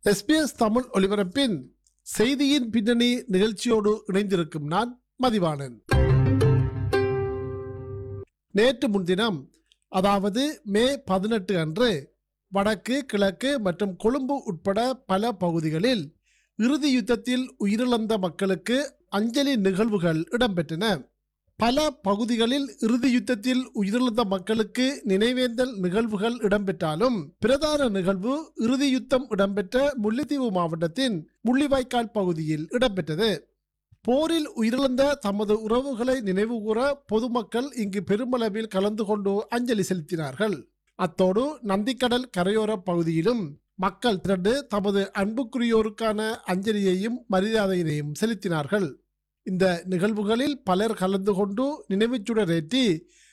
SBS Tamil ஒலிபரப்பின் செய்தியின் பின்னணி நிகழ்ச்சியோடு இணைந்திருக்கும் நான் மதிவாணன் நேற்று முன்தினம் அதாவது மே பதினெட்டு அன்று வடக்கு கிழக்கு மற்றும் கொழும்பு உட்பட பல பகுதிகளில் இறுதி யுத்தத்தில் உயிரிழந்த மக்களுக்கு அஞ்சலி நிகழ்வுகள் இடம்பெற்றன பல பகுதிகளில் இறுதி யுத்தத்தில் உயிரிழந்த மக்களுக்கு நினைவேந்தல் நிகழ்வுகள் இடம்பெற்றாலும் பிரதான நிகழ்வு இறுதி யுத்தம் இடம்பெற்ற முல்லைத்தீவு மாவட்டத்தின் முள்ளிவாய்க்கால் பகுதியில் இடம்பெற்றது போரில் உயிரிழந்த தமது உறவுகளை நினைவுகூர பொதுமக்கள் இங்கு பெருமளவில் கலந்து கொண்டு அஞ்சலி செலுத்தினார்கள் அத்தோடு நந்திக்கடல் கரையோர பகுதியிலும் மக்கள் திரண்டு தமது அன்புக்குரியோருக்கான அஞ்சலியையும் மரியாதையினையும் செலுத்தினார்கள் இந்த நிகழ்வுகளில் பலர் கலந்து கொண்டு நினைவுச்சுடரேற்றி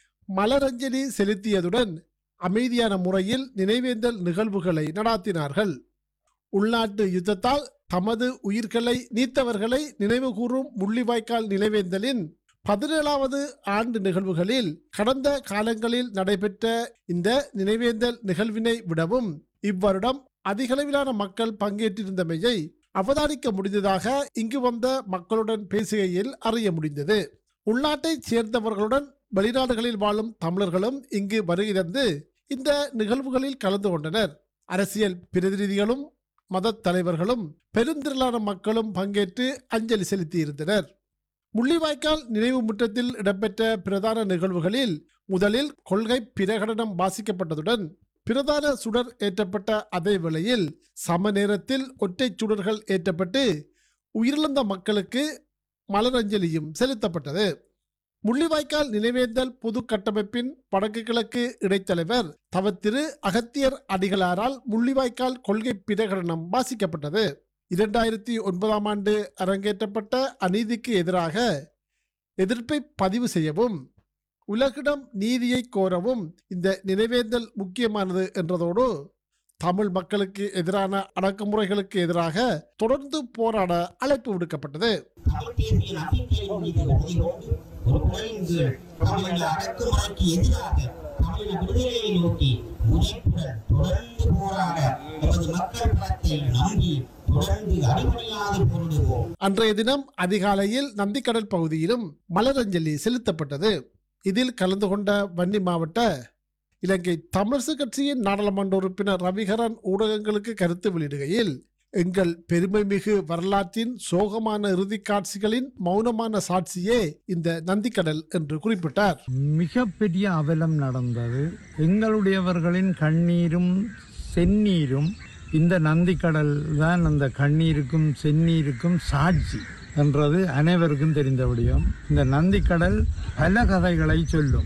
மலரஞ்சலி செலுத்தியதுடன் அமைதியான முறையில் நினைவேந்தல் நிகழ்வுகளை நடாத்தினார்கள் உள்நாட்டு யுத்தத்தால் தமது உயிர்களை நீத்தவர்களை நினைவுகூரும் முள்ளிவாய்க்கால் நினைவேந்தலின் பதினேழாவது ஆண்டு நிகழ்வுகளில் கடந்த காலங்களில் நடைபெற்ற இந்த நினைவேந்தல் நிகழ்வினை விடவும் இவ்வருடம் அதிகளவிலான மக்கள் பங்கேற்றிருந்தமையை அவதானிக்க முடிந்ததாக இங்கு வந்த மக்களுடன் பேசுகையில் அறிய முடிந்தது உள்நாட்டைச் சேர்ந்தவர்களுடன் வெளிநாடுகளில் வாழும் தமிழர்களும் இங்கு வருகை தந்து இந்த நிகழ்வுகளில் கலந்து கொண்டனர் அரசியல் பிரதிநிதிகளும் மத தலைவர்களும் பெருந்திரளான மக்களும் பங்கேற்று அஞ்சலி செலுத்தியிருந்தனர் முள்ளிவாய்க்கால் நினைவு முற்றத்தில் இடம்பெற்ற பிரதான நிகழ்வுகளில் முதலில் கொள்கை பிரகடனம் வாசிக்கப்பட்டதுடன் பிரதான சுடர் ஏற்றப்பட்ட அதே வேளையில் சம நேரத்தில் ஒற்றை சுடர்கள் ஏற்றப்பட்டு உயிரிழந்த மக்களுக்கு மலரஞ்சலியும் செலுத்தப்பட்டது முள்ளிவாய்க்கால் நினைவேந்தல் பொது கட்டமைப்பின் வடக்கு கிழக்கு இடைத்தலைவர் தவத்திரு அகத்தியர் அடிகளாரால் முள்ளிவாய்க்கால் கொள்கை பிரகடனம் வாசிக்கப்பட்டது இரண்டாயிரத்தி ஒன்பதாம் ஆண்டு அரங்கேற்றப்பட்ட அநீதிக்கு எதிராக எதிர்ப்பை பதிவு செய்யவும் உலகிடம் நீதியை கோரவும் இந்த நினைவேந்தல் முக்கியமானது என்றதோடு தமிழ் மக்களுக்கு எதிரான அடக்குமுறைகளுக்கு எதிராக தொடர்ந்து போராட அழைப்பு விடுக்கப்பட்டது தமிழ் தேசிய நம்பிக்கையின் மீது உறுதியோடு ஒரு குறையின் கீழ் தமிழக அடக்குமுறைக்கு எதிராக தமிழ் விடுதலையை நோக்கி முனைப்புடன் தொடர்ந்து போராட எமது மக்கள் பலத்தை நம்பி தொடர்ந்து அடிபணியாது போரிடுவோம் அன்றைய தினம் அதிகாலையில் நந்திக்கடல் பகுதியிலும் மலரஞ்சலி செலுத்தப்பட்டது இதில் கலந்து கொண்ட வன்னி மாவட்ட இலங்கை தமிழரசு கட்சியின் நாடாளுமன்ற உறுப்பினர் ரவிகரன் ஊடகங்களுக்கு கருத்து வெளியிடுகையில் எங்கள் பெருமைமிகு வரலாற்றின் சோகமான இறுதிக் காட்சிகளின் மௌனமான சாட்சியே இந்த நந்திக்கடல் என்று குறிப்பிட்டார் மிகப்பெரிய அவலம் நடந்தது எங்களுடையவர்களின் கண்ணீரும் செந்நீரும் இந்த நந்திக்கடல் தான் அந்த கண்ணீருக்கும் செந்நீருக்கும் சாட்சி என்றது அனைவருக்கும் தெரிந்த விடயம் இந்த நந்திக்கடல் பல கதைகளை சொல்லும்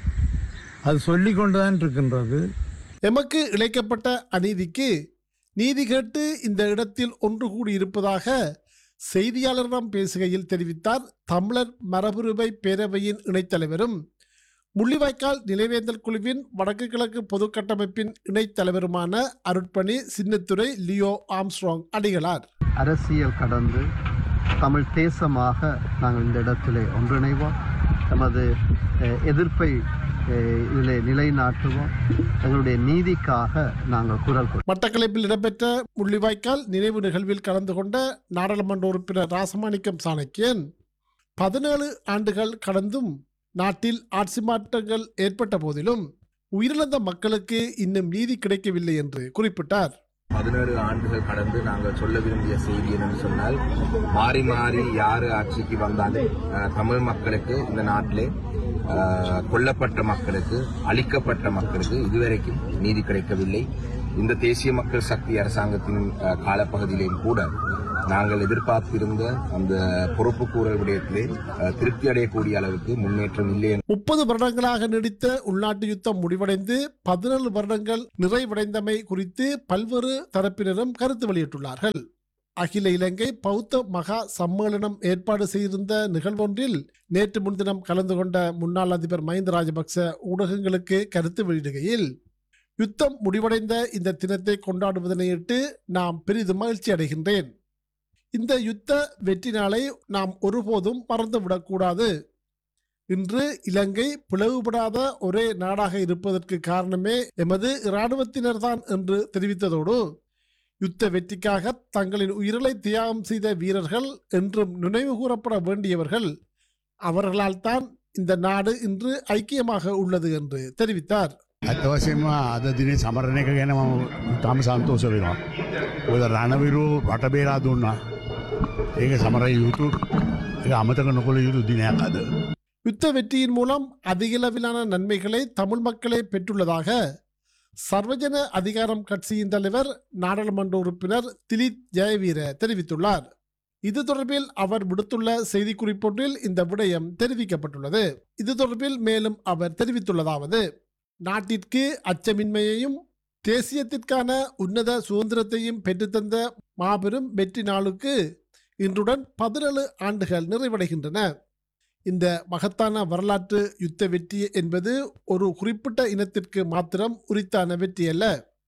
அது சொல்லிக் கொண்டுதான் இருக்கின்றது எமக்கு இழைக்கப்பட்ட அநீதிக்கு நீதி கேட்டு இந்த இடத்தில் ஒன்று கூடி இருப்பதாக செய்தியாளரிடம் பேசுகையில் தெரிவித்தார் தமிழர் மரபுரிமை பேரவையின் இணைத்தலைவரும் முள்ளிவாய்க்கால் நிலைவேந்தல் குழுவின் வடக்கு கிழக்கு பொது கட்டமைப்பின் இணைத்தலைவருமான அருட்பணி சின்னத்துறை லியோ ஆம்ஸ்ட்ராங் அடிகளார் அரசியல் கடந்து தமிழ் தேசமாக நாங்கள் இந்த இடத்திலே ஒன்றிணைவோம் நமது அஹ், எதிர்ப்பை அஹ், இதிலே நிலைநாட்டுவோம் எங்களுடைய நீதிக்காக நாங்கள் குரல் கொடுப்போம் மட்டக்களப்பில் இடம்பெற்ற முள்ளிவாய்க்கால் நினைவு நிகழ்வில் கலந்து கொண்ட நாடாளுமன்ற உறுப்பினர் ராசமாணிக்கம் சாணக்கியன் பதினேழு ஆண்டுகள் கடந்தும் நாட்டில் ஆட்சி மாற்றங்கள் ஏற்பட்ட போதிலும் உயிரிழந்த மக்களுக்கு இன்னும் நீதி கிடைக்கவில்லை என்று குறிப்பிட்டார் பதினேழு ஆண்டுகள் கடந்து நாங்கள் சொல்ல விரும்பிய செய்தி என்னன்னு சொன்னால் மாறி மாறி யாரு ஆட்சிக்கு வந்தாலும் அஹ், தமிழ் மக்களுக்கு இந்த நாட்டிலே அஹ், கொல்லப்பட்ட மக்களுக்கு அழிக்கப்பட்ட மக்களுக்கு இதுவரைக்கும் நீதி கிடைக்கவில்லை இந்த தேசிய மக்கள் சக்தி அரசாங்கத்தின் அஹ், காலப்பகுதியிலேயும் கூட நாங்கள் எதிர்பார்த்திருந்த அந்த பொறுப்புக்கூறல் விடயத்திலே அஹ், திருப்தி அடையக்கூடிய அளவுக்கு முன்னேற்றம் இல்லை முப்பது வருடங்களாக நீடித்த உள்நாட்டு யுத்தம் முடிவடைந்து பதினேழு வருடங்கள் நிறைவடைந்தமை குறித்து பல்வேறு தரப்பினரும் கருத்து வெளியிட்டுள்ளார்கள் அகில இலங்கை பௌத்த மகா சம்மேளனம் ஏற்பாடு செய்திருந்த நிகழ்வொன்றில் நேற்று முன்தினம் கலந்து கொண்ட முன்னாள் அதிபர் மஹிந்த ராஜபக்ச ஊடகங்களுக்கு கருத்து வெளியிடுகையில் யுத்தம் முடிவடைந்த இந்த தினத்தை கொண்டாடுவதனையிட்டு நாம் பெரிதும் மகிழ்ச்சி அடைகின்றேன் இந்த யுத்த வெற்றி நாளை நாம் ஒருபோதும் மறந்துவிடக்கூடாது இன்று இலங்கை பிளவுபடாத ஒரே நாடாக இருப்பதற்கு காரணமே எமது இராணுவத்தினர்தான் என்று தெரிவித்ததோடு யுத்த வெற்றிக்காக தங்களின் உயிர்களை தியாகம் செய்த வீரர்கள் என்றும் நினைவு கூறப்பட வேண்டியவர்கள் அவர்களால் தான் இந்த நாடு இன்று ஐக்கியமாக உள்ளது என்று தெரிவித்தார் ඇත්ත වශයෙන්ම අද දිනේ සමරණ එක ගැන මම තම සන්තෝෂ වෙනවා. ඔද රණවිරු රට බේරා දුන්නා. ඒක සමරයි යුතු ඒ අමතක නොකොළ යුතු දිනයක් අද. யுத்த வெற்றியின் மூலம் அதிகளவிலான நன்மைகளை தமிழ் மக்களே பெற்றுள்ளதாக சர்வஜன அதிகாரம் கட்சியின் தலைவர் நாடாளுமன்ற உறுப்பினர் திலீப் ஜெயவீர தெரிவித்துள்ளார் இது தொடர்பில் அவர் விடுத்துள்ள செய்திக்குறிப்பொன்றில் இந்த விடயம் தெரிவிக்கப்பட்டுள்ளது இது தொடர்பில் மேலும் அவர் தெரிவித்துள்ளதாவது நாட்டிற்கு அச்சமின்மையையும் தேசியத்திற்கான உன்னத சுதந்திரத்தையும் பெற்றுத்தந்த மாபெரும் வெற்றி நாளுக்கு இன்றுடன் பதினேழு ஆண்டுகள் நிறைவடைகின்றன இந்த மகத்தான வரலாற்று யுத்த வெற்றி என்பது ஒரு குறிப்பிட்ட இனத்திற்கு மாத்திரம் உரித்தான வெற்றி அல்ல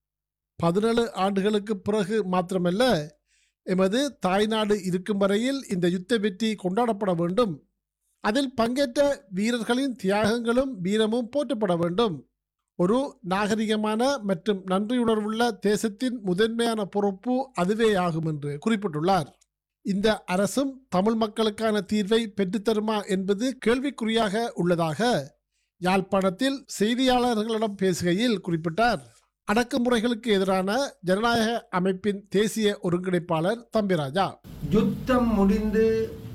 பதினேழு ஆண்டுகளுக்கு பிறகு மாத்திரமல்ல எமது தாய்நாடு இருக்கும் வரையில் இந்த யுத்த வெற்றி கொண்டாடப்பட வேண்டும் அதில் பங்கேற்ற வீரர்களின் தியாகங்களும் வீரமும் போற்றப்பட வேண்டும் ஒரு நாகரிகமான மற்றும் நன்றியுணர்வுள்ள தேசத்தின் முதன்மையான பொறுப்பு அதுவே ஆகும் என்று குறிப்பிட்டுள்ளார் இந்த அரசும் தமிழ் மக்களுக்கான தீர்வை பெற்றுத்தருமா என்பது கேள்விக்குறியாக உள்ளதாக யாழ்ப்பாணத்தில் செய்தியாளர்களிடம் பேசுகையில் குறிப்பிட்டார் அடக்குமுறைகளுக்கு எதிரான ஜனநாயக அமைப்பின் தேசிய ஒருங்கிணைப்பாளர் தம்பிராஜா யுத்தம் முடிந்து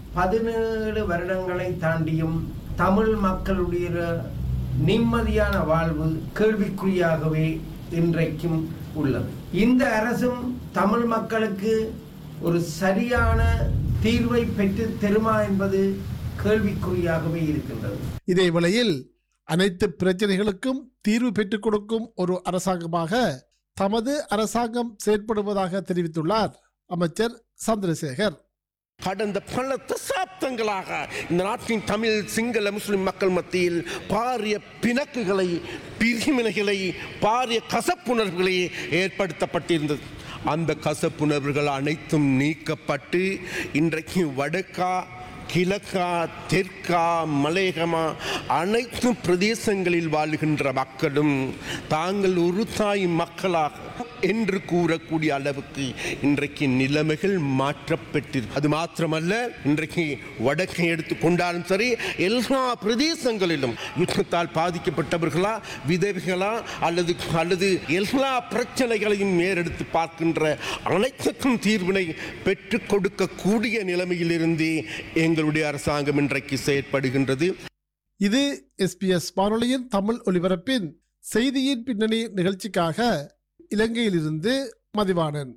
பதினேழு வருடங்களை தாண்டியும் தமிழ் மக்களுடைய நிம்மதியான வாழ்வு கேள்விக்குறியாகவே இன்றைக்கும் உள்ளது இந்த அரசும் தமிழ் மக்களுக்கு ஒரு சரியான தீர்வை பெற்று தருமா என்பது கேள்விக்குறியாகவே இருக்கின்றது இதே வேளையில் அனைத்து பிரச்சனைகளுக்கும் தீர்வு பெற்றுக் கொடுக்கும் ஒரு அரசாங்கமாக தமது அரசாங்கம் செயற்படுவதாக தெரிவித்துள்ளார் அமைச்சர் சந்திரசேகர் கடந்த பல தசாப்தங்களாக இந்த நாட்டின் தமிழ் சிங்கள முஸ்லிம் மக்கள் மத்தியில் பாரிய பிணக்குகளை பிரிவினைகளை பாரிய கசப்புணர்வுகளை ஏற்படுத்தப்பட்டிருந்தது அந்த கசப்புணர்வுகள் அனைத்தும் நீக்கப்பட்டு இன்றைக்கு வடக்கா கிழக்கா தெற்கா மலையகமா அனைத்து பிரதேசங்களில் வாழுகின்ற மக்களும் தாங்கள் ஒரு தாய் மக்களாக என்று கூறக்கூடிய அளவுக்கு இன்றைக்கு நிலைமைகள் மாற்றப்பட்டிருக்கு அது மாத்திரமல்ல இன்றைக்கு வடக்கை எடுத்து கொண்டாலும் சரி எல்லா பிரதேசங்களிலும் யுத்தத்தால் பாதிக்கப்பட்டவர்களா விதவைகளா அல்லது அல்லது எல்லா பிரச்சனைகளையும் ஏறெடுத்து பார்க்கின்ற அனைத்துக்கும் தீர்வினை பெற்றுக் கொடுக்கக்கூடிய நிலைமையிலிருந்து எங்களுடைய அரசாங்கம் இன்றைக்கு செயற்படுகின்றது இது எஸ்பிஎஸ் வானொலியின் தமிழ் ஒலிபரப்பின் செய்தியின் பின்னணி நிகழ்ச்சிக்காக இலங்கையிலிருந்து மதிவாணன்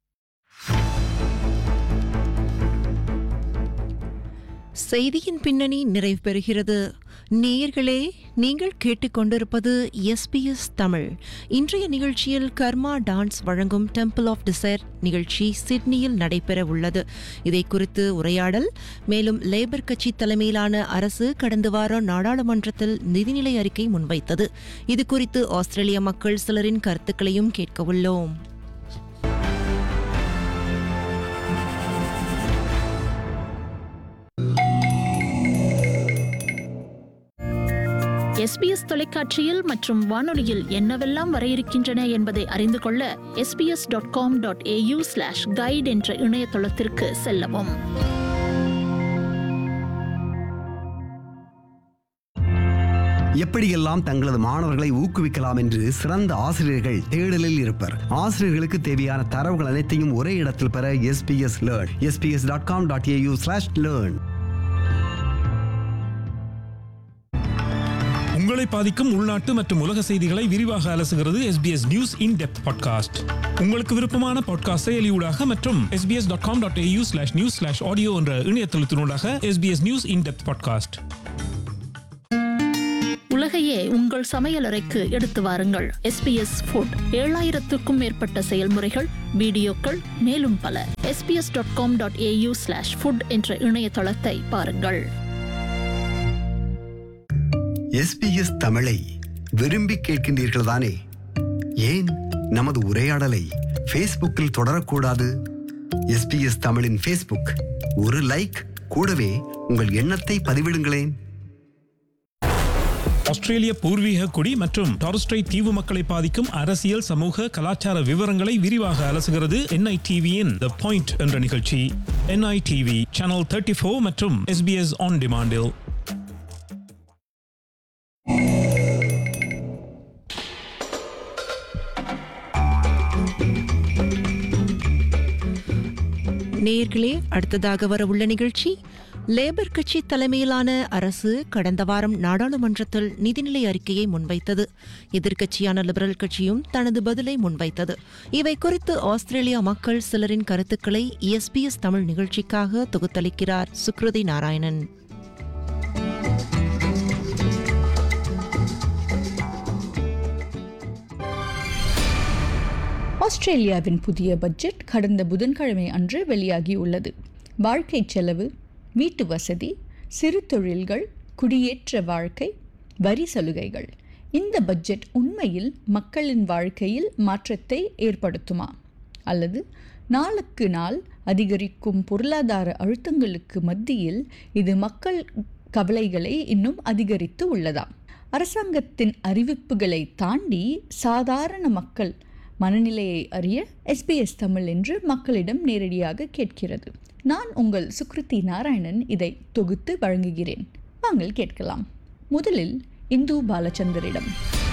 செய்தியின் பின்னணி நிறைவு பெறுகிறது நேயர்களே நீங்கள் கேட்டுக்கொண்டிருப்பது எஸ்பிஎஸ் தமிழ் இன்றைய நிகழ்ச்சியில் கர்மா டான்ஸ் வழங்கும் டெம்பிள் ஆஃப் டிசைர் நிகழ்ச்சி சிட்னியில் நடைபெற உள்ளது இதை குறித்து உரையாடல் மேலும் லேபர் கட்சி தலைமையிலான அரசு கடந்த வாரம் நாடாளுமன்றத்தில் நிதிநிலை அறிக்கை முன்வைத்தது இது குறித்து ஆஸ்திரேலிய மக்கள் சிலரின் கருத்துக்களையும் கேட்க உள்ளோம் எஸ்பிஎஸ் தொலைக்காட்சியில் மற்றும் வானொலியில் என்னவெல்லாம் வர இருக்கின்றன என்பதை அறிந்து கொள்ள SBS dot com dot AU slash guide என்ற இணையதளத்திற்கு செல்லவும் எப்படியெல்லாம் தங்களது மாணவர்களை ஊக்குவிக்கலாம் என்று சிறந்த ஆசிரியர்கள் தேடலில் இருப்பர் ஆசிரியர்களுக்கு தேவையான தரவுகள் அனைத்தையும் ஒரே இடத்தில் பெற SBS learn SBS dot com dot AU slash learn உங்களை பாதிக்கும் உள்நாட்டு மற்றும் உலக செய்திகளை விரிவாக அலசுகிறது SBS news in depth podcast உங்களுக்கு விருப்பமான பாட்காஸ்ட் செயலியூடாக மற்றும் SBS dot com dot AU slash news slash audio என்ற இணையதளத்தினூடாக SBS news in depth podcast உலகையே உங்கள் சமையலறைக்கு எடுத்து வாருங்கள் எஸ்பிஎஸ் ஃபுட் ஏழாயிரத்துக்கும் மேற்பட்ட செயல்முறைகள் வீடியோக்கள் மேலும் பல SBS dot com dot AU slash food என்ற இணையதளத்தை பாருங்கள் எஸ்பிஎஸ் தமிழை விரும்பி கேட்கின்றீர்கள் தானே ஏன் நமது உரையாடலை ஃபேஸ்புக்கில் தொடரக்கூடாது எஸ்பிஎஸ் தமிழின் ஃபேஸ்புக் ஒரு லைக் கூடவே உங்கள் எண்ணத்தை பதிவிடுங்களேன் ஆஸ்திரேலிய பூர்வீக குடி மற்றும் டாரஸ்ட்ரைட் தீவு மக்களை பாதிக்கும் அரசியல் சமூக கலாச்சார விவரங்களை விரிவாக அலசுகிறது என்ஐ டிவியின் த பாயிண்ட் என்ற நிகழ்ச்சி NI TV channel thirty four மற்றும் எஸ்பிஎஸ் ஆன் டிமாண்டில் நேயர்களே அடுத்ததாக வரவுள்ள நிகழ்ச்சி லேபர் கட்சி தலைமையிலான அரசு கடந்த வாரம் நாடாளுமன்றத்தில் நிதிநிலை அறிக்கையை முன்வைத்தது எதிர்க்கட்சியான லிபரல் கட்சியும் தனது பதிலை முன்வைத்தது இவை குறித்து ஆஸ்திரேலியா மக்கள் சிலரின் கருத்துக்களை எஸ்பிஎஸ் தமிழ் நிகழ்ச்சிக்காக தொகுத்தளிக்கிறார் சுக்ருதி நாராயணன் ஆஸ்திரேலியாவின் புதிய பட்ஜெட் கடந்த புதன்கிழமை அன்று வெளியாகியுள்ளது வாழ்க்கை செலவு வீட்டு வசதி சிறு தொழில்கள் குடியேற்ற வாழ்க்கை வரி சலுகைகள் இந்த பட்ஜெட் உண்மையில் மக்களின் வாழ்க்கையில் மாற்றத்தை ஏற்படுத்துமா அல்லது நாளுக்கு நாள் அதிகரிக்கும் பொருளாதார அழுத்தங்களுக்கு மத்தியில் இது மக்கள் கவலைகளை இன்னும் அதிகரித்து உள்ளதா அரசாங்கத்தின் அறிவிப்புகளை தாண்டி சாதாரண மக்கள் மனநிலையை அறிய எஸ்பிஎஸ் தமிழ் என்று மக்களிடம் நேரடியாக கேட்கிறது நான் உங்கள் சுக்ருதி நாராயணன் இதை தொகுத்து வழங்குகிறேன் வாங்கள் கேட்கலாம் முதலில் இந்து பாலச்சந்தரிடம்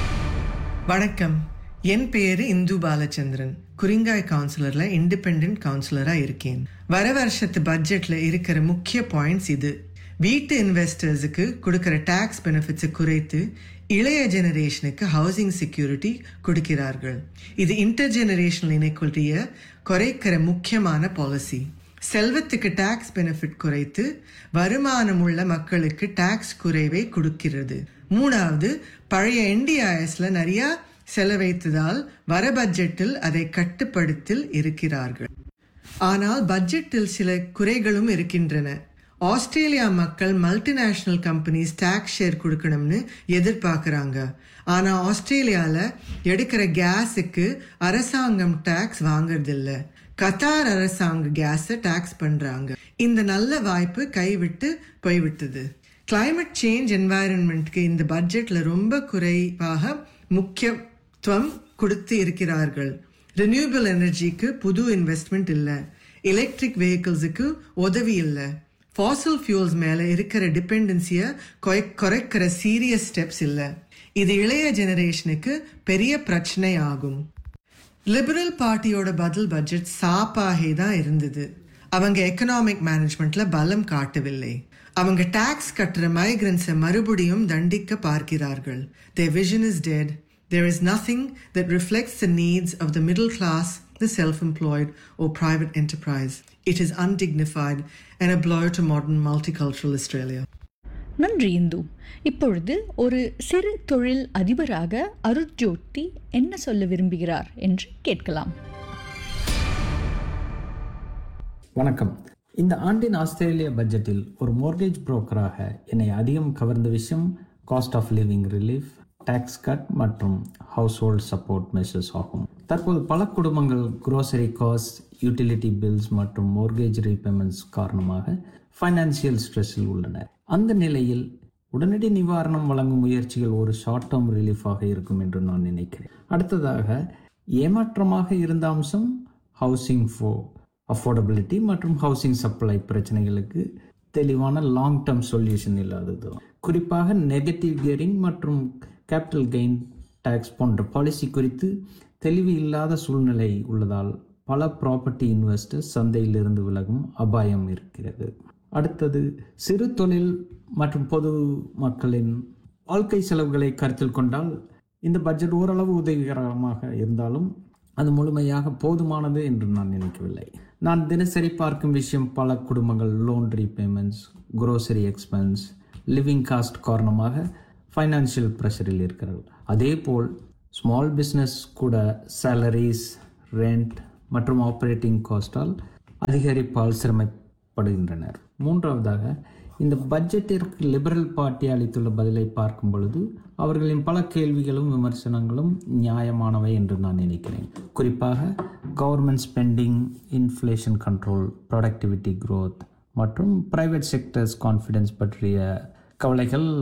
வணக்கம் என் பேரு இந்து பாலச்சந்திரன் குறிங்காய் கவுன்சிலரில் இண்டிபெண்ட் கவுன்சிலராக இருக்கேன் வர வருஷத்து பட்ஜெட்டில் இருக்கிற முக்கிய பாயிண்ட்ஸ் இது வீட்டு இன்வெஸ்டர்ஸுக்கு கொடுக்குற டேக்ஸ் பெனிஃபிட்ஸை குறைத்து இளைய ஜெனரேஷனுக்கு ஹவுசிங் செக்யூரிட்டி கொடுக்கிறார்கள் இது இன்டர் ஜெனரேஷனல் இனெக்வாலிட்டியை குறைக்கிற முக்கியமான பாலிசி செல்வத்துக்கு டேக்ஸ் பெனிஃபிட் குறைத்து வருமானம் உள்ள மக்களுக்கு டேக்ஸ் குறைவை கொடுக்கிறது மூணாவது பழைய என்டிஐஎஸ்ல நிறைய செலவைத்ததால் வர பட்ஜெட்டில் அதை கட்டுப்படுத்தில் இருக்கிறார்கள் ஆனால் பட்ஜெட்டில் சில குறைகளும் இருக்கின்றன ஆஸ்திரேலியா மக்கள் மல்டிநேஷ்னல் கம்பெனிஸ் டேக்ஸ் ஷேர் கொடுக்கணும்னு எதிர்பார்க்குறாங்க ஆனால் ஆஸ்திரேலியாவில் எடுக்கிற கேஸுக்கு அரசாங்கம் டேக்ஸ் வாங்குறதில்ல கத்தார் அரசாங்க கேஸை டேக்ஸ் பண்ணுறாங்க இந்த நல்ல வாய்ப்பு கைவிட்டு போய்விட்டது கிளைமேட் சேஞ்ச் என்வாயரன்மெண்ட்க்கு இந்த பட்ஜெட்டில் ரொம்ப குறைவாக முக்கியத்துவம் கொடுத்து இருக்கிறார்கள் ரினியூபிள் எனர்ஜிக்கு புது இன்வெஸ்ட்மெண்ட் இல்லை எலக்ட்ரிக் வெஹிக்கிள்ஸுக்கு உதவி இல்லை ஃபாசில் ஃபியூல்ஸ் மேலே இருக்கிற டிபெண்டன்சியை குறைக்கிற சீரியஸ் ஸ்டெப்ஸ் இல்லை இது இளைய ஜெனரேஷனுக்கு பெரிய பிரச்சனை ஆகும் லிபரல் பார்ட்டியோட பதில் பட்ஜெட் சாப்பாகே தான் இருந்தது அவங்க எக்கனாமிக் மேனேஜ்மெண்ட்ல பலம் காட்டவில்லை அவங்க டாக்ஸ் கட்டுற மைக்ரன்ஸை மறுபடியும் தண்டிக்க பார்க்கிறார்கள் their vision is dead there is nothing that reflects the needs of the middle class the self-employed or private enterprise. It is undignified and a blow to modern multicultural Australia. நன்றி இந்து இப்பொழுது ஒரு சிறு தொழில் அதிபராக அருட்ஜோதி என்ன சொல்ல விரும்புகிறார் என்று கேட்கலாம் வணக்கம் இந்த ஆண்டின் ஆஸ்திரேலிய பட்ஜெட்டில் ஒரு மோர்கேஜ் புரோக்கராக என்னை அதிகம் கவர்ந்த விஷயம் cost of living relief tax cut மற்றும் ஹவுஸ் ஹோல்ட் சப்போர்ட் மெஷர்ஸ் ஆகும் தற்போது பல குடும்பங்கள் குரோசரி காஸ்ட் யூட்டிலிட்டி பில்ஸ் மற்றும் மோர்கேஜ் ரீபேமெண்ட்ஸ் காரணமாக ஃபைனான்சியல் ஸ்ட்ரெஸ்ஸில் உள்ளனர் அந்த நிலையில் உடனடி நிவாரணம் வழங்கும் முயற்சிகள் ஒரு ஷார்ட் டேர்ம் ரிலீஃபாக இருக்கும் என்று நான் நினைக்கிறேன் அடுத்ததாக ஏமாற்றமாக இருந்த அம்சம் ஹவுசிங் ஃபோ அஃபோர்டபிலிட்டி மற்றும் ஹவுசிங் சப்ளை பிரச்சனைகளுக்கு தெளிவான லாங் டேர்ம் சொல்யூஷன் இல்லாதது குறிப்பாக நெகட்டிவ் கியரிங் மற்றும் கேபிட்டல் கெயின் டேக்ஸ் போன்ற பாலிசி குறித்து தெளிவு இல்லாத சூழ்நிலை உள்ளதால் பல ப்ராப்பர்ட்டி இன்வெஸ்டர்ஸ் சந்தையிலிருந்து விலகும் அபாயம் இருக்கிறது அடுத்தது சிறு தொழில் மற்றும் பொது மக்களின் வாழ்க்கை செலவுகளை கருத்தில் கொண்டால் இந்த பட்ஜெட் ஓரளவு உதவிகரமாக இருந்தாலும் அது முழுமையாக போதுமானது என்று நான் நினைக்கவில்லை நான் தினசரி பார்க்கும் விஷயம் பல குடும்பங்கள் loan repayments grocery expense living cost காரணமாக ஃபைனான்ஷியல் ப்ரெஷரில் இருக்கிறார்கள் அதே போல் ஸ்மால் பிஸ்னஸ் கூட சேலரிஸ் ரெண்ட் மற்றும் ஆப்ரேட்டிங் காஸ்டால் அதிகரிப்பால் சிரமப்படுகின்றனர் மூன்றாவதாக இந்த பட்ஜெட்டிற்கு லிபரல் பார்ட்டி அளித்துள்ள பதிலை பார்க்கும் பொழுது அவர்களின் பல கேள்விகளும் விமர்சனங்களும் நியாயமானவை என்று நான் நினைக்கிறேன் குறிப்பாக government spending inflation control productivity growth மற்றும் ப்ரைவேட் செக்டர்ஸ் கான்ஃபிடென்ஸ் பற்றிய கவலைகள்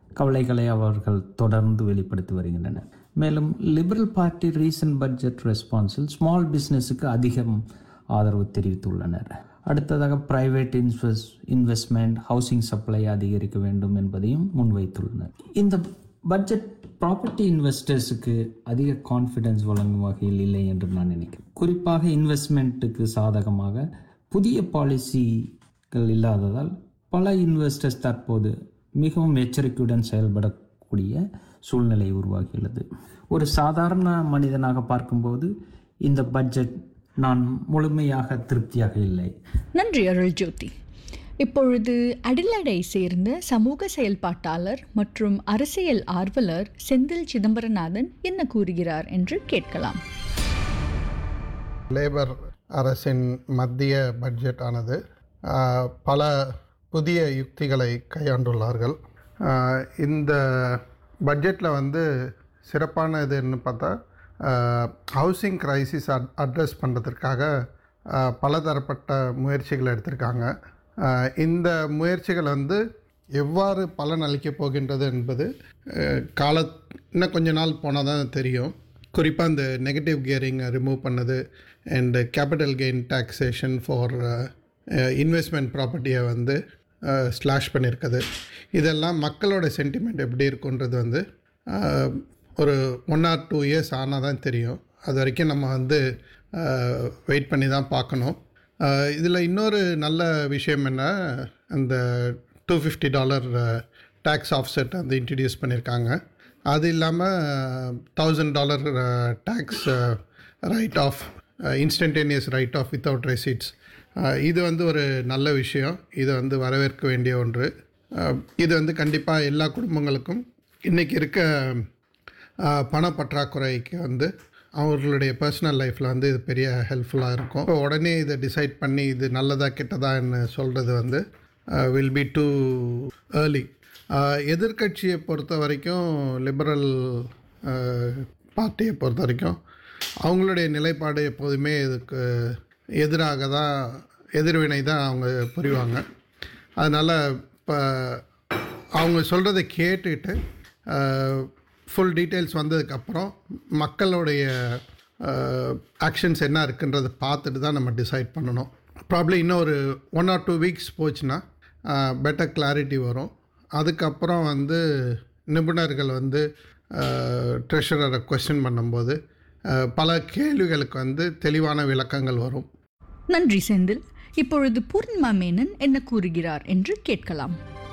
கவலைகளை அவர்கள் தொடர்ந்து வெளிப்படுத்தி வருகின்றனர் மேலும் லிபரல் பார்ட்டி ரீசன்ட் பட்ஜெட் ரெஸ்பான்ஸில் ஸ்மால் பிஸ்னஸுக்கு அதிகம் ஆதரவு தெரிவித்துள்ளனர் அடுத்ததாக private invest investment housing supply அதிகரிக்க வேண்டும் என்பதையும் முன்வைத்துள்ளனர் இந்த பட்ஜெட் ப்ராப்பர்ட்டி இன்வெஸ்டர்ஸுக்கு அதிக கான்ஃபிடன்ஸ் வழங்கும் வகையில் இல்லை என்று நான் நினைக்கிறேன் குறிப்பாக இன்வெஸ்ட்மெண்ட்டுக்கு சாதகமாக புதிய பாலிசிகள் இல்லாததால் பல இன்வெஸ்டர்ஸ் தற்போது மிகவும் எச்சரிக்கையுடன் செயல்படக்கூடிய சூழ்நிலை உருவாகியுள்ளது ஒரு சாதாரண மனிதனாக பார்க்கும்போது இந்த பட்ஜெட் நான் முழுமையாக திருப்தியாக இல்லை நன்றி அருள் ஜோதி இப்பொழுது அடிலடை சேர்ந்த சமூக செயல்பாட்டாளர் மற்றும் அரசியல் ஆர்வலர் செந்தில் சிதம்பரநாதன் என்ன கூறுகிறார் என்று கேட்கலாம் லேபர் அரசின் மத்திய பட்ஜெட் ஆனது ஆஹ், பல புதிய யுக்திகளை கையாண்டுள்ளார்கள் ஆஹ், இந்த பட்ஜெட்டில் வந்து சிறப்பான இதுன்னு பார்த்தா ஹவுசிங் கிரைசிஸ் அட் அட்ரஸ் பண்ணுறதுக்காக பலதரப்பட்ட முயற்சிகள் எடுத்திருக்காங்க ஆஹ், இந்த முயற்சிகள் வந்து எவ்வாறு பலன் அளிக்கப் போகின்றது என்பது ஆஹ், கால இன்னும் கொஞ்ச நாள் போனால் தான் தெரியும் குறிப்பாக இந்த நெகட்டிவ் கியரிங் ரிமூவ் பண்ணது and capital gain taxation for investment ப்ராப்பர்ட்டியை வந்து ஸ்லாஷ் பண்ணியிருக்குது இதெல்லாம் மக்களோட சென்டிமெண்ட் எப்படி இருக்குன்றது வந்து அஹ், ஒரு ஒன் ஆர் டூ இயர்ஸ் ஆனால் தான் தெரியும் அது வரைக்கும் நம்ம வந்து வெயிட் பண்ணி தான் பார்க்கணும் இதில் இன்னொரு நல்ல விஷயம் என்ன அந்த two fifty dollar tax offset வந்து இன்ட்ரடியூஸ் பண்ணியிருக்காங்க அது இல்லாமல் thousand dollar tax write off instantaneous write off without receipts இது வந்து ஒரு நல்ல விஷயம் இது வந்து வரவேற்க வேண்டிய ஒன்று அஹ், இது வந்து கண்டிப்பாக எல்லா குடும்பங்களுக்கும் இன்றைக்கி இருக்க அஹ், பண பற்றாக்குறைக்கு வந்து அவர்களுடைய பர்சனல் லைஃப்பில் வந்து இது பெரிய ஹெல்ப்ஃபுல்லாக இருக்கும் இப்போ உடனே இதை டிசைட் பண்ணி இது நல்லதா கெட்டதான்னு சொல்கிறது வந்து வில் பி டூ ஏர்லி எதிர்க்கட்சியை பொறுத்த வரைக்கும் லிபரல் பார்ட்டியை பொறுத்த வரைக்கும் அவங்களுடைய நிலைப்பாடு எப்போதுமே இதுக்கு எதிராக தான் எதிர்வினை தான் அவங்க புரிவாங்க அதனால் இப்போ அவங்க சொல்கிறத கேட்டுட்டு ஃபுல் டீட்டெயில்ஸ் வந்ததுக்கப்புறம் மக்களுடைய ஆக்ஷன்ஸ் என்ன இருக்குன்றதை பார்த்துட்டு தான் நம்ம டிசைட் பண்ணணும் ப்ராப்ளி இன்னும் ஒரு ஒன் ஆர் டூ வீக்ஸ் போச்சுன்னா பெட்டர் கிளாரிட்டி வரும் அதுக்கப்புறம் வந்து நிபுணர்கள் வந்து ட்ரெஷரரை கொஸ்டின் பண்ணும்போது அஹ், பல கேள்விகளுக்கு வந்து தெளிவான விளக்கங்கள் வரும் நன்றி செந்தில் இப்பொழுது பூர்ணிமா மேனன் என்ன கூறுகிறார் என்று கேட்கலாம்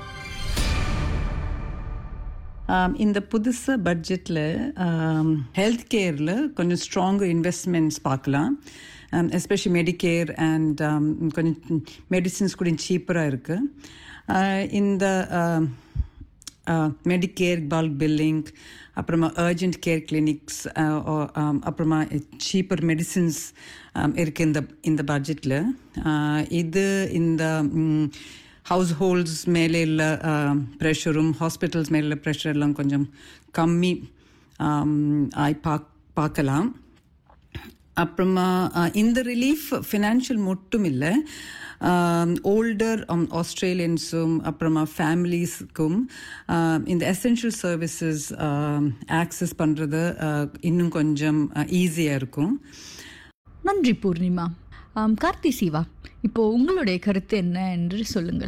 ஆம், இந்த புதுசு பட்ஜெட்டில் ஹெல்த் கேரில் கொஞ்சம் ஸ்ட்ராங் இன்வெஸ்ட்மெண்ட்ஸ் பார்க்கலாம் எஸ்பெஷலி மெடிக்கேர் அண்ட் கொஞ்சம் மெடிசின்ஸ் கூட சீப்பராக இருக்குது இந்த மெடிக்கேர் பல்க் பில்லிங் அப்புறமா அர்ஜென்ட் கேர் கிளினிக்ஸ் அப்புறமா சீப்பர் மெடிசின்ஸ் இருக்குது இந்த இந்த பட்ஜெட்டில் இது இந்த ம், ஹவுஸ் ஹோல்ட்ஸ் மேலே உள்ள ப்ரெஷரும் ஹாஸ்பிட்டல்ஸ் மேலே உள்ள ப்ரெஷர் எல்லாம் கொஞ்சம் கம்மி ஆம், ஆய் பாக் பார்க்கலாம் அப்புறமா அஹ், இந்த ரிலீஃப் ஃபினான்ஷியல் மட்டும் இல்லை ஓல்டர் ஆஸ்திரேலியன்ஸும் அப்புறமா ஃபேமிலிஸ்க்கும் இந்த எசென்ஷியல் சர்வீசஸ் ஆக்சஸ் பண்ணுறது இன்னும் கொஞ்சம் ஈஸியாக இருக்கும் நன்றி பூர்ணிமா ஆம், கார்த்தி சிவா இப்போ உங்களுடைய கருத்து என்ன என்று சொல்லுங்கள்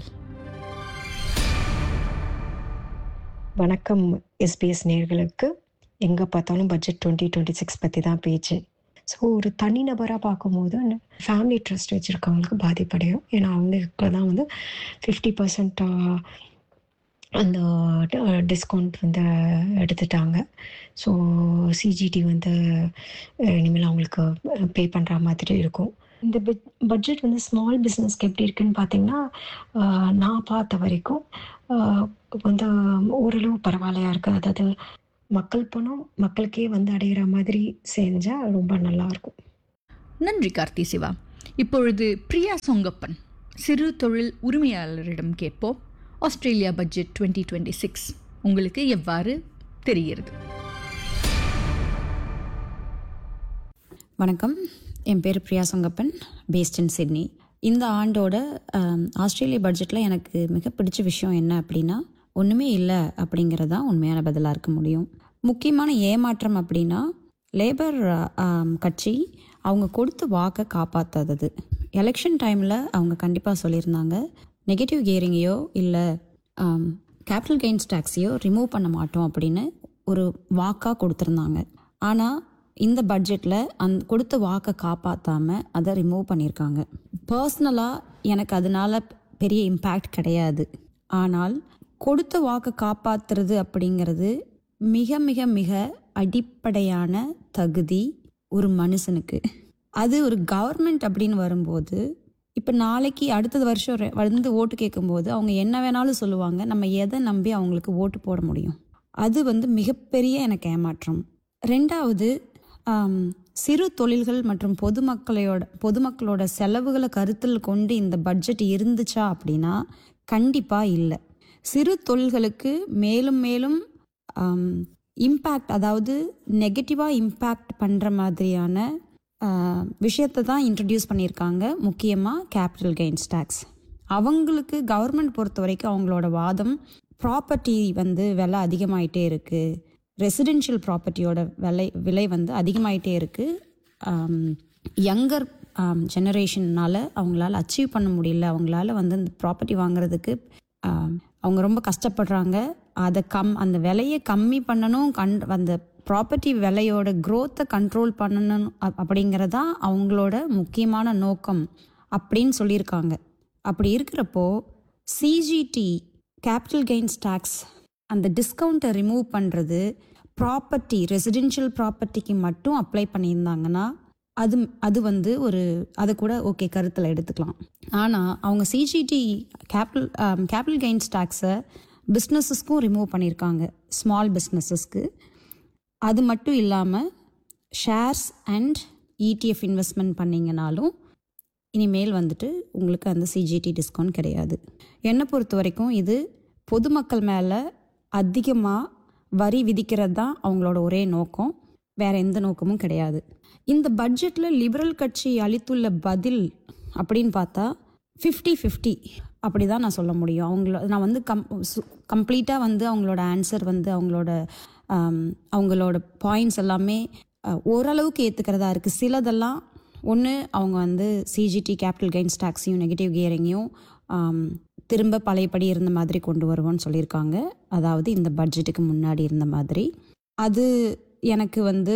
வணக்கம் எஸ்பிஎஸ் நேர்களுக்கு எங்கே பார்த்தாலும் பட்ஜெட் டுவெண்ட்டி டுவெண்ட்டி சிக்ஸ் பற்றி தான் பேச்சு ஸோ ஒரு தனிநபராக பார்க்கும்போது ஃபேமிலி ட்ரஸ்ட் வச்சுருக்கவங்களுக்கு பாதிப்படையும் ஏன்னா அவங்களுக்கு தான் வந்து ஃபிஃப்டி பர்சன்ட் அந்த டிஸ்கவுண்ட் வந்து எடுத்துட்டாங்க ஸோ சிஜிடி வந்து அஹ், இனிமேல் அவங்களுக்கு பே பண்ணுற மாதிரி இருக்கும் இந்த பட்ஜெட் வந்து ஸ்மால் பிஸ்னஸ்க்கு எப்படி இருக்குன்னு பார்த்தீங்கன்னா அஹ், நான் பார்த்த வரைக்கும் அஹ், வந்து ஓரளவு பரவாயில்லையா இருக்குது அதாவது மக்கள் பணம் மக்களுக்கே வந்து அடையிற மாதிரி செஞ்சால் ரொம்ப நல்லா இருக்கும் நன்றி கார்த்தி சிவா இப்பொழுது பிரியா சொங்கப்பன் சிறு தொழில் உரிமையாளரிடம் கேட்போம் Australia budget twenty twenty six உங்களுக்கு எவ்வாறு தெரிகிறது வணக்கம் என் பேர் Priya Songappan based in Sydney இந்த ஆண்டோட ஆம், ஆஸ்திரேலிய பட்ஜெட்டில் எனக்கு மிக பிடிச்ச விஷயம் என்ன அப்படின்னா ஒன்றுமே இல்லை அப்படிங்கிறது தான் உண்மையான பதிலாக இருக்க முடியும் முக்கியமான ஏமாற்றம் அப்படின்னா லேபர் ஆம், கட்சி அவங்க கொடுத்த வாக்கை காப்பாற்றாதது எலெக்ஷன் டைமில் அவங்க கண்டிப்பாக சொல்லியிருந்தாங்க நெகட்டிவ் கியரிங்கையோ இல்லை கேபிட்டல் கெயின்ஸ் டேக்ஸையோ ரிமூவ் பண்ண மாட்டோம் அப்படின்னு ஒரு வாக்காக கொடுத்துருந்தாங்க ஆனால் இந்த பட்ஜெட்டில் அந் கொடுத்த வாக்கை காப்பாற்றாமல் அதை ரிமூவ் பண்ணியிருக்காங்க பர்சனலாக எனக்கு அதனால பெரிய இம்பேக்ட் கிடையாது ஆனால் கொடுத்த வாக்கை காப்பாற்றுறது அப்படிங்கிறது மிக மிக மிக அடிப்படையான தகுதி ஒரு மனுஷனுக்கு அது ஒரு கவர்மெண்ட் அப்படின்னு வரும்போது இப்போ நாளைக்கு அடுத்தது வருஷம் ரெ- வந்து ஓட்டு கேட்கும்போது அவங்க என்ன வேணாலும் சொல்லுவாங்க நம்ம எதை நம்பி அவங்களுக்கு ஓட்டு போட முடியும் அது வந்து மிகப்பெரிய எனக்கு ஏமாற்றம் ரெண்டாவது ஆம், சிறு தொழில்கள் மற்றும் பொதுமக்களோட பொதுமக்களோட செலவுகளை கருத்தில் கொண்டு இந்த பட்ஜெட் இருந்துச்சா அப்படின்னா கண்டிப்பாக இல்லை சிறு தொழில்களுக்கு மேலும் மேலும் இம்பேக்ட் அதாவது நெகட்டிவாக இம்பேக்ட் பண்ணுற மாதிரியான விஷயத்தை தான் இன்ட்ரடியூஸ் பண்ணியிருக்காங்க முக்கியமாக கேபிட்டல் கெயின்ஸ் டேக்ஸ் அவங்களுக்கு கவர்மெண்ட் பொறுத்த வரைக்கும் அவங்களோட வாதம் ப்ராப்பர்ட்டி வந்து விலை அதிகமாயிட்டே இருக்குது ரெசிடென்ஷியல் ப்ராப்பர்ட்டியோட விலை விலை வந்து அதிகமாயிட்டே இருக்குது யங்கர் ஜெனரேஷன்னால் அவங்களால அச்சீவ் பண்ண முடியல அவங்களால வந்து இந்த ப்ராப்பர்ட்டி வாங்குறதுக்கு ஆம், அவங்க ரொம்ப கஷ்டப்படுறாங்க அதை கம் அந்த விலையை கம்மி பண்ணணும் கண் அந்த ப்ராப்பர்ட்டி விலையோட growth-அ கண்ட்ரோல் பண்ணணும் அப்- அப்படிங்கிறதான் அவங்களோட முக்கியமான நோக்கம் அப்படின்னு சொல்லியிருக்காங்க அப்படி இருக்கிறப்போ சிஜிடி கேபிட்டல் கெயின்ஸ் டேக்ஸ் அந்த டிஸ்கவுண்ட்டை ரிமூவ் பண்ணுறது ப்ராப்பர்ட்டி ரெசிடென்ஷியல் ப்ராப்பர்ட்டிக்கு மட்டும் அப்ளை பண்ணியிருந்தாங்கன்னா அது அது வந்து ஒரு அதை கூட ஓகே கருத்தில் எடுத்துக்கலாம் ஆனால் அவங்க சிஜிடி கேபிட்டல் கேபிட்டல் கெயின்ஸ் டேக்ஸை பிஸ்னஸஸ்க்கும் ரிமூவ் பண்ணியிருக்காங்க ஸ்மால் பிஸ்னஸஸ்க்கு அது மட்டும் இல்லாமல் ஷேர்ஸ் அண்ட் இடிஎஃப் இன்வெஸ்ட்மெண்ட் பண்ணிங்கனாலும் இனிமேல் வந்துட்டு உங்களுக்கு அந்த சிஜிடி டிஸ்கவுண்ட் கிடையாது என்னை பொறுத்த வரைக்கும் இது பொதுமக்கள் மேலே அதிகமாக வரி விதிக்கிறது தான் அவங்களோட ஒரே நோக்கம் வேற எந்த நோக்கமும் கிடையாது இந்த பட்ஜெட்டில் லிபரல் கட்சி அளித்துள்ள பதில் அப்படின்னு பார்த்தா ஃபிஃப்டி ஃபிஃப்டி அப்படி தான் நான் சொல்ல முடியும் அவங்கள நான் வந்து கம் கம்ப்ளீட்டாக வந்து அவங்களோட ஆன்சர் வந்து அவங்களோட ஆம், அவங்களோட பாயிண்ட்ஸ் எல்லாமே அஹ், ஓரளவுக்கு ஏற்றுக்கிறதா இருக்குது சிலதெல்லாம் ஒன்று அவங்க வந்து சிஜிடி கேபிட்டல் கெயின்ஸ் டேக்ஸையும் நெகட்டிவ் கியரிங்கையும் திரும்ப பழையபடி இருந்த மாதிரி கொண்டு வருவோம்னு சொல்லியிருக்காங்க அதாவது இந்த பட்ஜெட்டுக்கு முன்னாடி இருந்த மாதிரி அது எனக்கு வந்து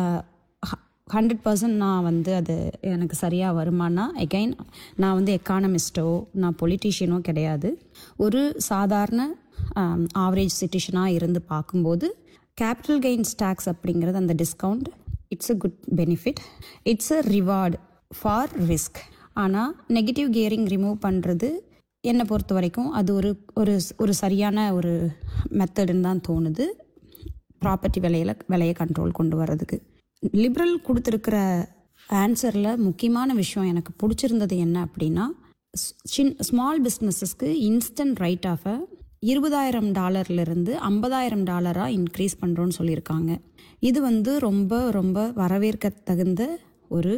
ஹண்ட்ரட் பர்சன்ட் நான் வந்து அது எனக்கு சரியாக வருமானா எகைன் நான் வந்து எக்கானமிஸ்ட்டோ நான் பொலிட்டீஷியனோ கிடையாது ஒரு சாதாரண ஆவரேஜ் சிட்டிஷனாக இருந்து பார்க்கும்போது கேபிட்டல் கெயின்ஸ் டேக்ஸ் அப்படிங்கிறது அந்த discount it's a good benefit it's a reward for risk ஆனால் நெகட்டிவ் கியரிங் ரிமூவ் பண்ணுறது என்னை பொறுத்த வரைக்கும் அது ஒரு ஒரு ஒரு சரியான ஒரு மெத்தடுன்னு தான் தோணுது ப்ராப்பர்ட்டி விலையில விலையை கண்ட்ரோல் கொண்டு வர்றதுக்கு லிபரல் கொடுத்துருக்கிற ஆன்சரில் முக்கியமான விஷயம் எனக்கு பிடிச்சிருந்தது என்ன அப்படின்னா ஸ்- சின் ஸ்மால் பிஸ்னஸஸ்க்கு இன்ஸ்டன்ட் ரைட் ஆஃபை இருபதாயிரம் டாலர்லேருந்து ஐம்பதாயிரம் டாலராக இன்க்ரீஸ் பண்ணுறோன்னு சொல்லியிருக்காங்க இது வந்து ரொம்ப ரொம்ப வரவேற்க தகுந்த ஒரு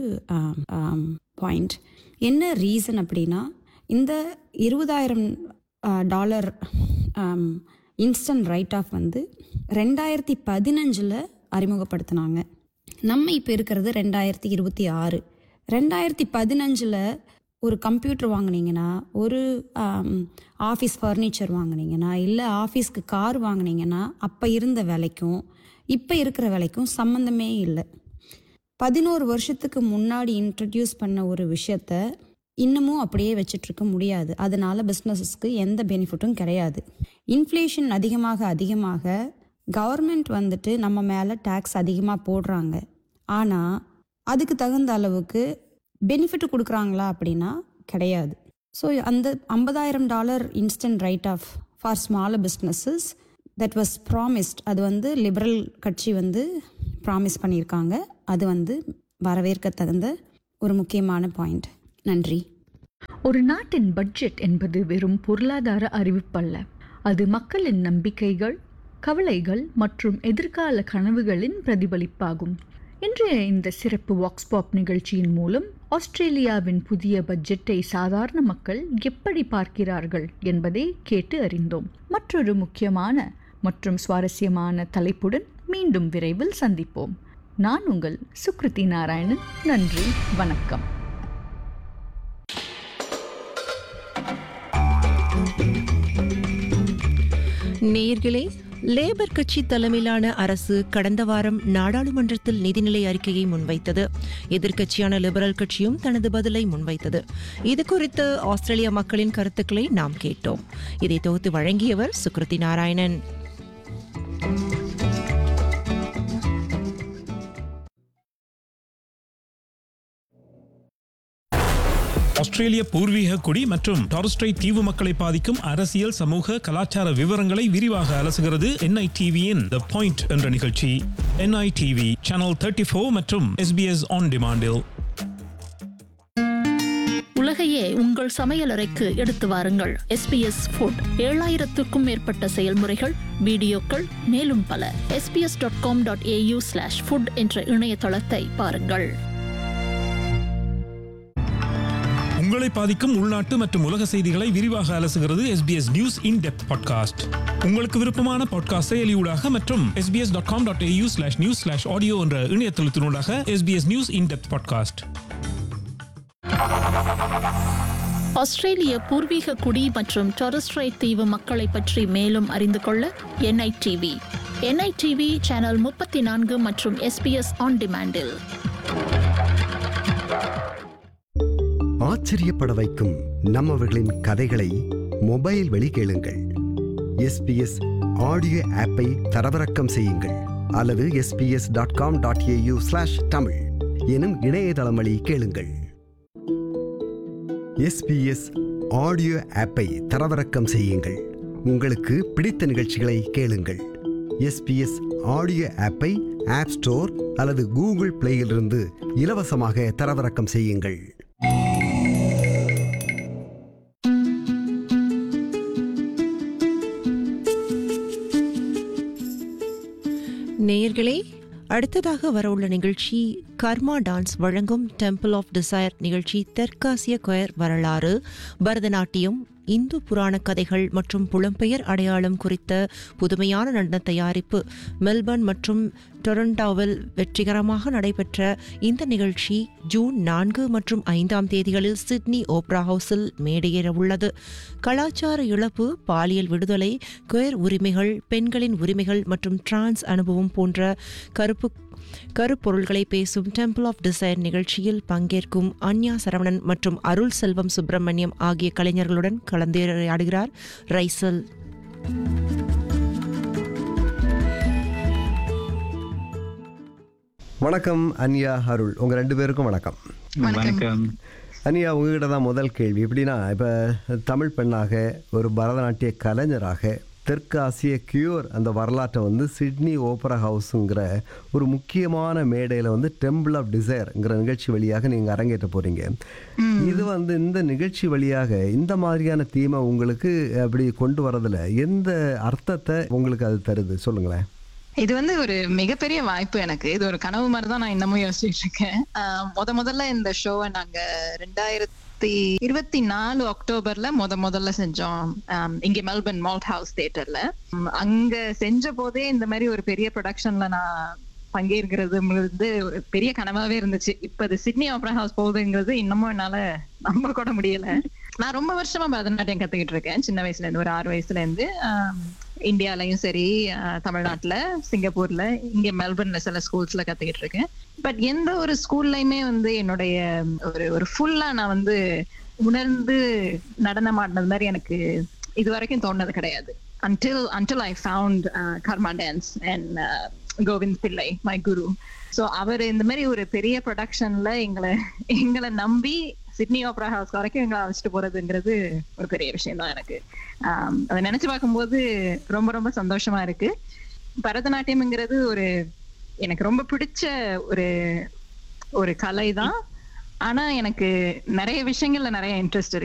பாயிண்ட் என்ன ரீசன் அப்படின்னா இந்த இருபதாயிரம் டாலர் இன்ஸ்டன்ட் ரைட் ஆஃப் வந்து ரெண்டாயிரத்தி பதினஞ்சில் அறிமுகப்படுத்தினாங்க நம்ம இப்போ இருக்கிறது ரெண்டாயிரத்தி இருபத்தி ஆறு ரெண்டாயிரத்தி பதினஞ்சில் ஒரு கம்ப்யூட்டர் வாங்குனீங்கன்னா ஒரு ஆஃபீஸ் ஃபர்னிச்சர் வாங்குனீங்கன்னா இல்லை ஆஃபீஸ்க்கு கார் வாங்குனீங்கன்னா அப்போ இருந்த விலைக்கும் இப்போ இருக்கிற விலைக்கும் சம்மந்தமே இல்லை பதினோரு வருஷத்துக்கு முன்னாடி இன்ட்ரடியூஸ் பண்ண ஒரு விஷயத்த இன்னமும் அப்படியே வச்சிட்டு இருக்க முடியாது அதனால பிஸ்னஸஸ்க்கு எந்த பெனிஃபிட்டும் கிடையாது இன்ஃப்ளேஷன் அதிகமாக அதிகமாக கவர்மெண்ட் வந்துட்டு நம்ம மேலே டேக்ஸ் அதிகமாக போடுறாங்க ஆனால் அதுக்கு தகுந்த அளவுக்கு பெனிஃபிட் கொடுக்குறாங்களா அப்படின்னா கிடையாது ஸோ அந்த ஐம்பதாயிரம் dollar instant write off for small businesses that was promised அது வந்து லிபரல் கட்சி வந்து ப்ராமிஸ் பண்ணியிருக்காங்க அது வந்து வரவேற்க தகுந்த ஒரு முக்கியமான பாயிண்ட் நன்றி ஒரு நாட்டின் பட்ஜெட் என்பது வெறும் பொருளாதார அறிவிப்பல்ல அது மக்களின் நம்பிக்கைகள் கவலைகள் மற்றும் எதிர்கால கனவுகளின் பிரதிபலிப்பாகும் இன்றைய இந்த சிறப்பு வாக்ஸ் பாப் நிகழ்ச்சியின் மூலம் ஆஸ்திரேலியாவின் புதிய பட்ஜெட்டை சாதாரண மக்கள் எப்படி பார்க்கிறார்கள் என்பதை கேட்டு அறிந்தோம் மற்றொரு முக்கியமான மற்றும் சுவாரஸ்யமான தலைப்புடன் மீண்டும் விரைவில் சந்திப்போம் நான் உங்கள் சுக்ருதி நாராயணன் நன்றி வணக்கம் நேயர்களே லேபர் கட்சி தலைமையிலான அரசு கடந்த வாரம் நாடாளுமன்றத்தில் நிதிநிலை அறிக்கையை முன்வைத்தது எதிர்க்கட்சியான லிபரல் கட்சியும் தனது பதிலை முன்வைத்தது இது குறித்து ஆஸ்திரேலிய மக்களின் கருத்துக்களை நாம் கேட்டோம் இதை தொகுத்து வழங்கியவர் சுக்ருதி நாராயணன் ஆஸ்திரேலிய பூர்வீக குடி மற்றும் டாரஸ்ட்ரைட் தீவு மக்களை பாதிக்கும் அரசியல் சமூக கலாச்சார விவரங்களை விரிவாக அலசுகிறது என்ஐ டிவியின் த பாயிண்ட் என்ற நிகழ்ச்சி NI TV channel thirty four மற்றும் எஸ்பிஎஸ் ஆன் டிமாண்டில் உலகையே உங்கள் சமையலறைக்கு எடுத்து வாருங்கள் எஸ்பிஎஸ் ஃபுட் ஏழாயிரத்துக்கும் மேற்பட்ட செயல்முறைகள் வீடியோக்கள் மேலும் பல SBS dot com dot AU slash food என்ற இணையதளத்தை பாருங்கள் உங்களை பாதிக்கும் உள்நாட்டு மற்றும் உலக செய்திகளை விரிவாக அலசுகிறது SBS news in depth podcast உங்களுக்கு விருப்பமான பாட்காஸ்ட் செயலியூடாக மற்றும் SBS dot com dot AU slash news slash audio என்ற இணையதளத்தினூடாக SBS news in depth podcast ஆஸ்திரேலிய பூர்வீக குடி மற்றும் டொரஸ்ட்ரைட் தீவு மக்களை பற்றி மேலும் அறிந்து கொள்ள என்ஐடிவி என்ஐடிவி சேனல் முப்பத்தி நான்கு மற்றும் எஸ்பிஎஸ் ஆன் டிமாண்டில் ஆச்சரியப்பட வைக்கும் நம்மவர்களின் கதைகளை மொபைல் வழி கேளுங்கள் எஸ்பிஎஸ் ஆடியோ ஆப்பை தரவிறக்கம் செய்யுங்கள் அல்லது SBS dot com dot AU slash Tamil எனும் இணையதளம் வழி கேளுங்கள் எஸ்பிஎஸ் ஆடியோ ஆப்பை தரவிறக்கம் செய்யுங்கள் உங்களுக்கு பிடித்த நிகழ்ச்சிகளை கேளுங்கள் எஸ்பிஎஸ் ஆடியோ ஆப்பை ஆப் ஸ்டோர் அல்லது கூகுள் பிளேயிலிருந்து இலவசமாக தரவிறக்கம் செய்யுங்கள் நேயர்களே அடுத்ததாக வரவுள்ள நிகழ்ச்சி கர்மா டான்ஸ் வழங்கும் டெம்பிள் ஆஃப் டிசைர் நிகழ்ச்சி தெற்காசிய கொயர் வரலாறு பரதநாட்டியம் இந்து புராண கதைகள் மற்றும் புலம்பெயர் அடையாளம் குறித்த புதுமையான நடன தயாரிப்பு மெல்பர்ன் மற்றும் டொரண்டாவில் வெற்றிகரமாக நடைபெற்ற இந்த நிகழ்ச்சி ஜூன் நான்கு மற்றும் ஐந்தாம் தேதிகளில் சிட்னி ஓப்ரா ஹவுஸில் மேடையேற உள்ளது கலாச்சார இழப்பு பாலியல் விடுதலை கொயர் உரிமைகள் பெண்களின் உரிமைகள் மற்றும் டிரான்ஸ் அனுபவம் போன்ற கருப்பு கருப்பொருள்களை பேசும் டெம்பிள் ஆஃப் டிசைர் நிகழ்ச்சியில் பங்கேற்கும் அன்யா சரவணன் மற்றும் அருள் செல்வம் சுப்பிரமணியம் ஆகிய கலைஞர்களுடன் கலந்துரையாடுகிறார் ரைசல் வணக்கம் அன்யா அருள் உங்கள் ரெண்டு பேருக்கும் வணக்கம் வணக்கம் அனியா உங்ககிட்ட தான் முதல் கேள்வி எப்படின்னா இப்போ தமிழ் பெண்ணாக ஒரு பரதநாட்டிய கலைஞராக தெற்கு ஆசிய கியூர் அந்த வரலாற்றை வந்து சிட்னி ஓப்பரா ஹவுஸுங்கிற ஒரு முக்கியமான மேடையில் வந்து டெம்பிள் ஆஃப் டிசைர்ங்கிற நிகழ்ச்சி வழியாக நீங்கள் அரங்கேற்ற போகிறீங்க இது வந்து இந்த நிகழ்ச்சி வழியாக இந்த மாதிரியான தீமை உங்களுக்கு அப்படி கொண்டு வரதில் எந்த அர்த்தத்தை உங்களுக்கு அது தருது சொல்லுங்களேன் இது வந்து ஒரு மிகப்பெரிய வாய்ப்பு எனக்கு இது ஒரு கனவு மாதிரி தான் நான் இன்னமும் யோசிச்சுட்டு இருக்கேன் ஆஹ் முத முதல்ல இந்த ஷோவை நாங்க ரெண்டாயிரத்தி இருபத்தி நாலு அக்டோபர்ல முத முதல்ல செஞ்சோம் ஆம், இங்க மெல்பர்ன் மால்ட் ஹவுஸ் தியேட்டர்ல அங்க செஞ்ச போதே இந்த மாதிரி ஒரு பெரிய ப்ரொடக்ஷன்ல நான் பங்கேற்கிறது வந்து ஒரு பெரிய கனவாவே இருந்துச்சு இப்ப அது சிட்னி ஆப்ரா ஹவுஸ் போகுதுங்கிறது இன்னமும் என்னால நம்ப கூட முடியல நான் ரொம்ப வருஷமா பரதநாட்டியம் கத்துக்கிட்டு இருக்கேன் சின்ன வயசுல இருந்து ஒரு ஆறு வயசுல இருந்து ஆம், இந்தியாலயும் சரி ஆஹ், தமிழ்நாட்டுல சிங்கப்பூர்ல இங்க மெல்பர்ன்ல சில ஸ்கூல்ஸ்ல கத்துக்கிட்டு இருக்கேன் பட் எந்த ஒரு ஸ்கூல்லையுமே வந்து என்னுடைய ஒரு ஒரு ஃபுல்லா நான் வந்து உணர்ந்து நடனம் ஆடினது மாதிரி எனக்கு இது வரைக்கும் தோணுது கிடையாது until until I found uh, Karma Dance and uh, Kovind பிள்ளை மை குரு ஸோ அவர் இந்த மாதிரி ஒரு பெரிய ப்ரொடக்ஷன்ல எங்களை எங்களை நம்பி சிட்னி ஆப்ரா ஹவுஸ் வரைக்கும் எங்களை அழைச்சிட்டு போறதுங்கிறது ஒரு பெரிய விஷயம் தான் எனக்கு ஆம், அதை நினைச்சு பார்க்கும்போது ரொம்ப ரொம்ப சந்தோஷமா இருக்கு பரதநாட்டியம்ங்கிறது ஒரு எனக்கு ரொம்ப பிடிச்ச ஒரு ஒரு கலை தான் ஆனா எனக்கு நிறைய விஷயங்கள்ல நிறைய இன்ட்ரெஸ்ட் இருக்கு